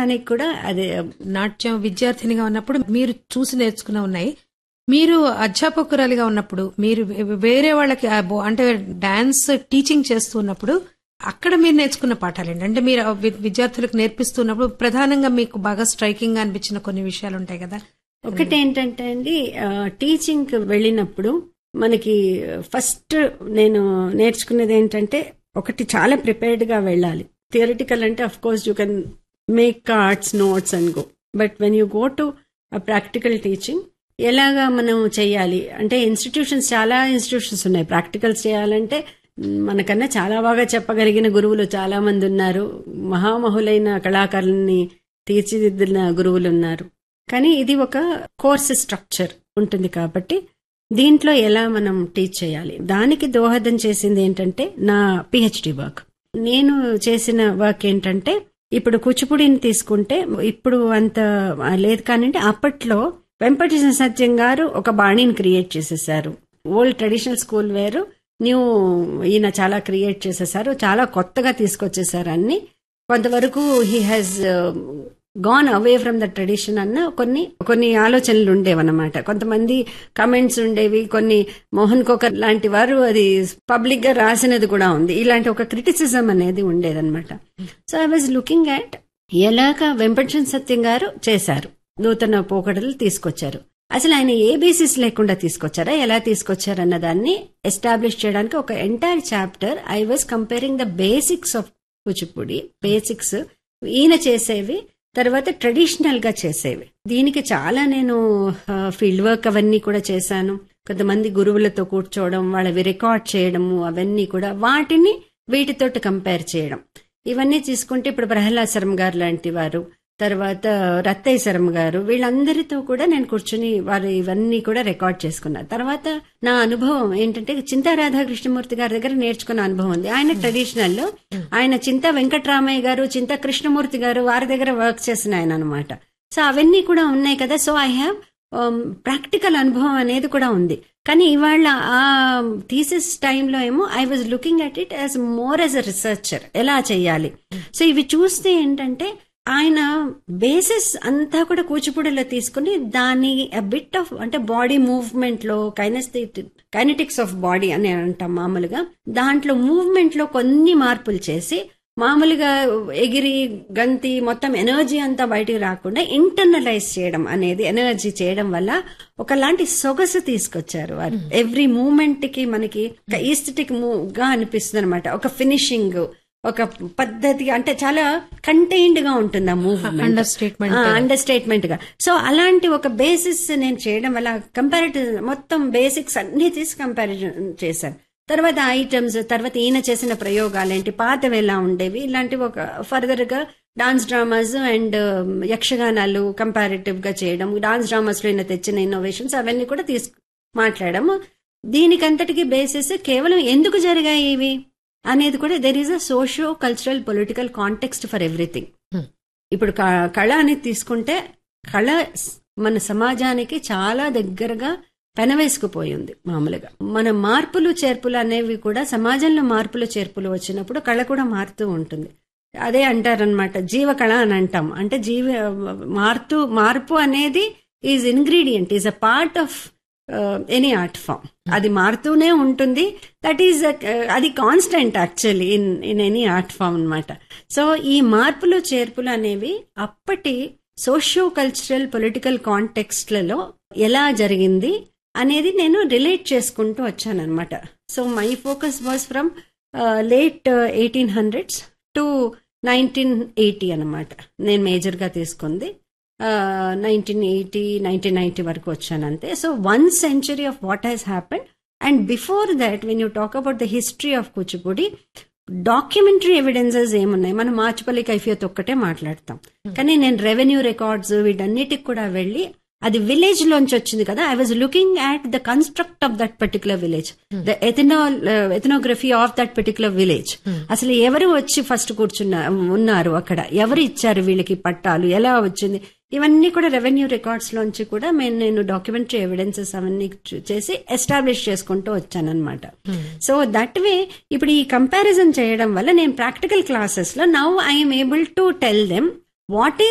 నేర్చుకోవడానికి కూడా అదే నాట్యం విద్యార్థినిగా ఉన్నప్పుడు మీరు చూసి నేర్చుకున్న ఉన్నాయి మీరు అధ్యాపకురాలిగా ఉన్నప్పుడు మీరు వే- వేరే వాళ్ళకి ఆ బో- అంటే డాన్స్ టీచింగ్ చేస్తూ ఉన్నప్పుడు అక్కడ మీరు నేర్చుకున్న పాఠాలేంటి అంటే మీరు ఆ వి- విద్యార్థులకు నేర్పిస్తున్నప్పుడు ప్రధానంగా మీకు బాగా స్ట్రైకింగ్ గా అనిపించిన కొన్ని విషయాలు ఉంటాయి కదా ఒకటి ఏంటంటే అండి టీచింగ్ వెళ్ళినప్పుడు మనకి ఫస్ట్ నేను నేర్చుకునేది ఏంటంటే ఒకటి చాలా ప్రిపేర్డ్ గా వెళ్ళాలి థియరిటికల్ అంటే of course you can make cards notes and go but when you go to practical teaching ఎలాగా మనం చేయాలి అంటే ఇన్స్టిట్యూషన్స్ చాలా ఇన్స్టిట్యూషన్స్ ఉన్నాయి ప్రాక్టికల్స్ చేయాలంటే మ్, మనకన్నా చాలా బాగా చెప్పగలిగిన గురువులు చాలా మంది ఉన్నారు మహామహులైన కళాకారుల్ని తీర్చిదిద్దిన గురువులు ఉన్నారు కానీ ఇది ఒక కోర్స్ స్ట్రక్చర్ ఉంటుంది కాబట్టి దీంట్లో ఎలా మనం టీచ్ చేయాలి దానికి దోహదం చేసింది ఏంటంటే నా పిహెచ్డి వర్క్ నేను చేసిన వర్క్ ఏంటంటే ఇప్పుడు కూచిపూడిని తీసుకుంటే ఇప్పుడు అంత లేదు కానీ అప్పట్లో వెంపటేశ్వర సత్యం గారు ఒక బాణీని క్రియేట్ చేసేసారు ఓల్డ్ ట్రెడిషనల్ స్కూల్ వేరు న్యూ ఈయన చాలా క్రియేట్ చేసేసారు చాలా కొత్తగా తీసుకొచ్చేసారు అన్ని కొంతవరకు he has gone away from the tradition అన్న కొన్ని కొన్ని ఆలోచనలు ఉండేవన్నమాట కొంతమంది కమెంట్స్ ఉండేవి కొన్ని మోహన్ కోకర్ లాంటి వారు అది పబ్లిక్ గా రాసినది కూడా ఉంది ఇలాంటి ఒక క్రిటిసిజం అనేది ఉండేదన్నమాట so I was looking at ఎలాగా వెంపటేశ్వర సత్యం గారు చేశారు నూతన పోకడలు తీసుకొచ్చారు అసలు ఆయన ఏ బేసిస్ లేకుండా తీసుకొచ్చారా ఎలా తీసుకొచ్చారన్న దాన్ని ఎస్టాబ్లిష్ చేయడానికి ఒక entire chapter I was comparing the basics of Kuchipudi basics ఈయన చేసేవి తర్వాత ట్రెడిషనల్ గా చేసేవి దీనికి చాలా నేను ఫీల్డ్ వర్క్ అవన్నీ కూడా చేశాను కొంతమంది గురువులతో కూర్చోవడం వాళ్ళవి రికార్డ్ చేయడము అవన్నీ కూడా వాటిని వీటితోటి కంపేర్ చేయడం ఇవన్నీ తీసుకుంటే ఇప్పుడు ప్రహ్లాద్ శర్మ గారు లాంటి వారు తర్వాత రత్తయ్య శర్మ గారు వీళ్ళందరితో కూడా నేను కూర్చుని వారు ఇవన్నీ కూడా రికార్డ్ చేసుకున్నాను తర్వాత నా అనుభవం ఏంటంటే చింతా రాధాకృష్ణమూర్తి గారి దగ్గర నేర్చుకున్న అనుభవం ఉంది ఆయన ట్రెడిషనల్ లో ఆయన చింతా వెంకట్రామయ్య గారు చింతా కృష్ణమూర్తి గారు వారి దగ్గర వర్క్ చేసిన ఆయన అనమాట సో అవన్నీ కూడా ఉన్నాయి కదా సో ఐ హ్యావ్ ప్రాక్టికల్ అనుభవం అనేది కూడా ఉంది కానీ ఇవాళ ఆ థీసిస్ టైంలో ఏమో I was looking at it as more as a researcher ఎలా చేయాలి సో ఇవి చూస్తే ఏంటంటే ఆయన బేసిస్ అంతా కూడా కూచిపూడిలో తీసుకుని దాని బిట్ ఆఫ్ అంటే బాడీ మూవ్మెంట్ లో కైనెటిక్స్ ఆఫ్ బాడీ అని అంటాం మామూలుగా దాంట్లో మూవ్మెంట్ లో కొన్ని మార్పులు చేసి మామూలుగా ఎగిరి గంతి మొత్తం ఎనర్జీ అంతా బయటికి రాకుండా ఇంటర్నలైజ్ చేయడం అనేది ఎనర్జీ చేయడం వల్ల ఒకలాంటి సొగసు తీసుకొచ్చారు వారు ఎవ్రీ మూమెంట్ కి మనకి ఒక ఈస్థెటిక్ గా అనిపిస్తుంది అనమాట ఒక ఫినిషింగ్ ఒక పద్ధతి అంటే చాలా కంటైన్డ్ గా ఉంటుంది ఆ movement under statement under statement గా సో అలాంటి ఒక బేసిస్ నేను చేయడం వల్ల కంపారిటివ్ మొత్తం బేసిక్స్ అన్ని తీసి కంపారిజన్ చేశాను తర్వాత ఐటమ్స్ తర్వాత ఈయన చేసిన ప్రయోగాలు ఏంటి పాతవి ఎలా ఉండేవి ఇలాంటివి ఒక ఫర్దర్ గా డాన్స్ డ్రామాస్ అండ్ యక్షగానాలు కంపారిటివ్ గా చేయడం డాన్స్ డ్రామాస్ లో ఈయన తెచ్చిన ఇన్నోవేషన్స్ అవన్నీ కూడా తీసు మాట్లాడము దీనికంతటికి బేసిస్ కేవలం ఎందుకు జరిగాయి ఇవి అనేది కూడా there is a socio cultural political context for everything Hmm. ఇప్పుడు క- కళ అనేది తీసుకుంటే కళ స్- మన సమాజానికి చాలా దగ్గరగా పెనవేసుకుపోయింది మామూలుగా మన మార్పులు చేర్పులు అనేవి కూడా సమాజంలో మార్పులు చేర్పులు వచ్చినప్పుడు కళ కూడా మారుతూ ఉంటుంది అదే అంటారనమాట జీవ కళ అని అంటాం అంటే జీవ మారుతూ మార్పు అనేది is ingredient is a part of any art form అది మారుతూనే ఉంటుంది దట్ ఈస్ అది constant actually in in any art form అన్నమాట సో ఈ మార్పులు చేర్పులు అనేవి అప్పటి సోషియో కల్చరల్ పొలిటికల్ కాంటెక్స్ట్లలో ఎలా జరిగింది అనేది నేను రిలేట్ చేసుకుంటూ వచ్చానన్నమాట so my focus was from late eighteen hundreds to nineteen eighty అనమాట నేను మేజర్గా తీసుకుంది నైన్టీన్ ఎయిటీ నైన్టీన్ నైన్టీ వరకు వచ్చాను అంతే so one century of what has happen and before that when you talk about the history of Kuchipudi documentary evidences ఏమున్నాయి మనం మార్చిపల్లి కైఫియత్ ఒక్కటే మాట్లాడతాం కానీ నేను రెవెన్యూ రికార్డ్స్ వీటన్నిటికి కూడా వెళ్ళి అది విలేజ్ లోంచి వచ్చింది కదా I was looking at the construct of that particular village the ethanol ethnography of that particular village అసలు ఎవరు వచ్చి ఫస్ట్ కూర్చున్న ఉన్నారు అక్కడ ఎవరు ఇచ్చారు వీళ్ళకి పట్టాలు ఎలా వచ్చింది ఇవన్నీ కూడా రెవెన్యూ రికార్డ్స్ లోంచి కూడా మేము నేను డాక్యుమెంటరీ ఎవిడెన్సెస్ అవన్నీ చూ- చేసి ఎస్టాబ్లిష్ చేసుకుంటూ వచ్చానన్నమాట సో దట్ వే ఇప్పుడు ఈ కంపారిజన్ చేయడం వల్ల నేను ప్రాక్టికల్ క్లాసెస్ లో now I'm able to tell them what is